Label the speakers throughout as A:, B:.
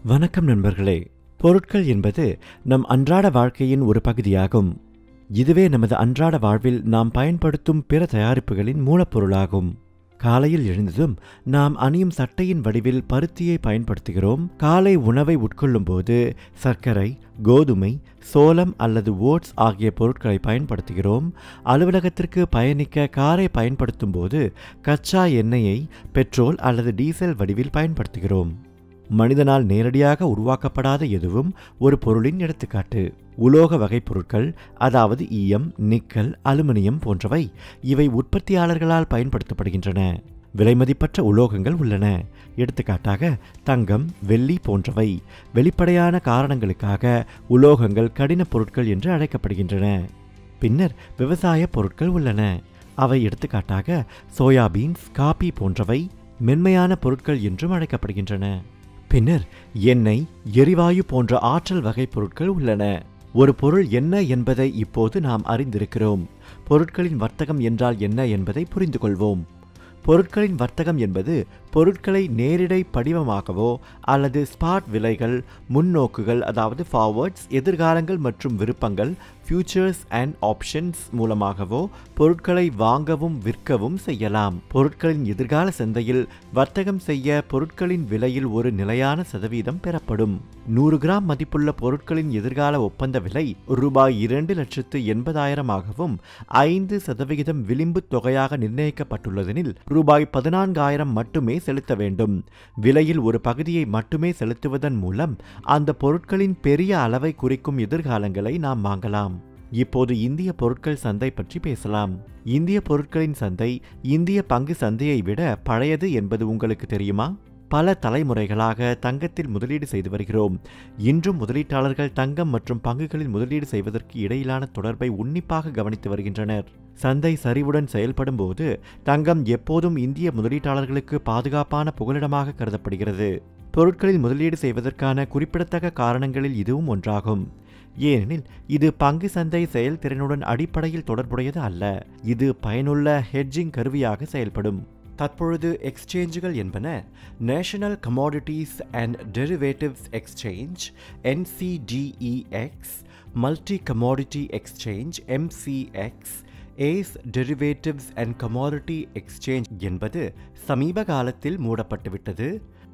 A: வணக்கம் நண்பர்களே பொருட்கள் என்பது நம் அன்றாட வாழ்க்கையின் ஒரு பகுதியாகும் இதுவே நமது அன்றாட வாழ்வில் நாம் பயன்படுத்தும் பிற தயாரிப்புகளின் மூலப்பொருளாகும் காலையில் எழுந்ததும் நாம் அணியும் சட்டையின் வடிவில் பருத்தியை பயன்படுத்துகிறோம் காலை உணவை உட்கொள்ளும்போது சர்க்கரை கோதுமை சோளம் அல்லது ஓட்ஸ் ஆகிய பொருட்களை பயன்படுத்துகிறோம் அலுவலகத்திற்கு பயணிக்க காரை பயன்படுத்தும் போது கச்சா எண்ணெயை பெட்ரோல் அல்லது டீசல் வடிவில் பயன்படுத்துகிறோம் மனிதனால் நேரடியாக உருவாக்கப்படாத எதுவும் ஒரு பொருளின் எடுத்துக்காட்டு உலோக வகை பொருட்கள் அதாவது ஈயம் நிக்கல் அலுமினியம் போன்றவை இவை உற்பத்தியாளர்களால் பயன்படுத்தப்படுகின்றன விலைமதிப்பற்ற உலோகங்கள் உள்ளன எடுத்துக்காட்டாக தங்கம் வெள்ளி போன்றவை வெளிப்படையான காரணங்களுக்காக உலோகங்கள் கடின பொருட்கள் என்று அழைக்கப்படுகின்றன பின்னர் விவசாய பொருட்கள் உள்ளன அவை எடுத்துக்காட்டாக சோயாபீன்ஸ் காபி போன்றவை மென்மையான பொருட்கள் என்றும் அழைக்கப்படுகின்றன பின்னர் எண்ணெய் எரிவாயு போன்ற ஆற்றல் வகை பொருட்கள் உள்ளன ஒரு பொருள் என்ன என்பதை இப்போது நாம் அறிந்திருக்கிறோம் பொருட்களின் வர்த்தகம் என்றால் என்ன என்பதை புரிந்து கொள்வோம் பொருட்களின் வர்த்தகம் என்பது பொருட்களை நேரிடை படிவமாகவோ அல்லது ஸ்பாட் விலைகள் முன்னோக்குகள் அதாவது ஃபார்வர்ட்ஸ் எதிர்காலங்கள் மற்றும் விருப்பங்கள் ஃபியூச்சர்ஸ் அண்ட் ஆப்ஷன்ஸ் மூலமாகவோ பொருட்களை வாங்கவும் விற்கவும் செய்யலாம் பொருட்களின் எதிர்கால சந்தையில் வர்த்தகம் செய்ய பொருட்களின் விலையில் ஒரு நிலையான சதவீதம் பெறப்படும் நூறு கிராம் மதிப்புள்ள பொருட்களின் எதிர்கால ஒப்பந்த விலை ரூபாய் இரண்டு லட்சத்து எண்பதாயிரமாகவும் ஐந்து சதவிகிதம் விளிம்பு தொகையாக நிர்ணயிக்கப்பட்டுள்ளதெனில் ரூபாய் பதினான்காயிரம் மட்டுமே செலுத்த வேண்டும் விலையில் ஒரு பகுதியை மட்டுமே செலுத்துவதன் மூலம் அந்த பொருட்களின் பெரிய அளவை குறிக்கும் எதிர்காலங்களை நாம் வாங்கலாம் இப்போது இந்திய பொருட்கள் சந்தை பற்றி பேசலாம் இந்திய பொருட்களின் சந்தை இந்திய பங்கு சந்தையை விட பழையது என்பது உங்களுக்கு தெரியுமா பல தலைமுறைகளாக தங்கத்தில் முதலீடு செய்து வருகிறோம் இன்றும் முதலீட்டாளர்கள் தங்கம் மற்றும் பங்குகளில் முதலீடு செய்வதற்கு இடையிலான தொடர்பை உன்னிப்பாக கவனித்து வருகின்றனர் சந்தை சரிவுடன் செயல்படும் போது தங்கம் எப்போதும் இந்திய முதலீட்டாளர்களுக்கு பாதுகாப்பான புகலிடமாக கருதப்படுகிறது பொருட்களில் முதலீடு செய்வதற்கான குறிப்பிடத்தக்க காரணங்களில் இதுவும் ஒன்றாகும் ஏனெனில் இது பங்கு சந்தை செயல்திறனுடன் அடிப்படையில் தொடர்புடையது அல்ல இது பயனுள்ள ஹெட்ஜிங் கருவியாக செயல்படும் தற்பொழுது எக்ஸ்சேஞ்சுகள் என்பன national commodities and derivatives exchange NCDEX multi commodity exchange MCX ACE derivatives and commodity exchange என்பது சமீப காலத்தில் மூடப்பட்டுவிட்டது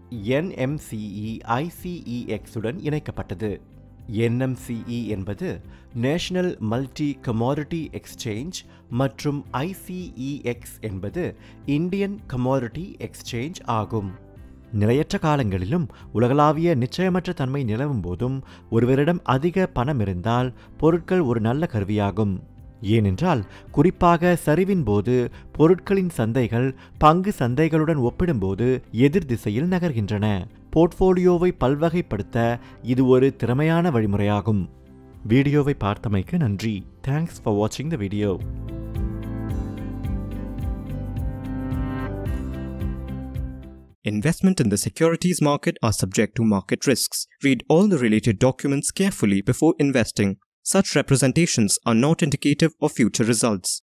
A: என்எம்சிஇ ஐசிஇஎக்ஸுடன் இணைக்கப்பட்டது என்எம்சிஇ என்பது நேஷனல் மல்டி கமாடிட்டி எக்ஸ்சேஞ்ச் மற்றும் ஐசிஇஎக்ஸ் என்பது இந்தியன் கமாடிட்டி எக்ஸ்சேஞ்ச் ஆகும் நிலையற்ற காலங்களிலும் உலகளாவிய நிச்சயமற்ற தன்மை நிலவும் போதும் ஒருவரிடம் அதிக பணம் இருந்தால் பொருட்கள் ஒரு நல்ல கருவியாகும் ஏனென்றால் குறிப்பாக சரிவின் போது பொருட்களின் சந்தைகள் பங்கு சந்தைகளுடன் ஒப்பிடும்போது எதிர் திசையில் நகர்கின்றன போர்ட்ஃபோலியோவை பல்வகைப்படுத்த இது ஒரு திறமையான வழிமுறையாகும் வீடியோவை பார்த்தமைக்கு நன்றி தேங்க்ஸ் ஃபார் வாட்சிங் the video
B: Investment in the securities market are subject to market risks. Read all the related documents carefully before investing. Such representations are not indicative of future results.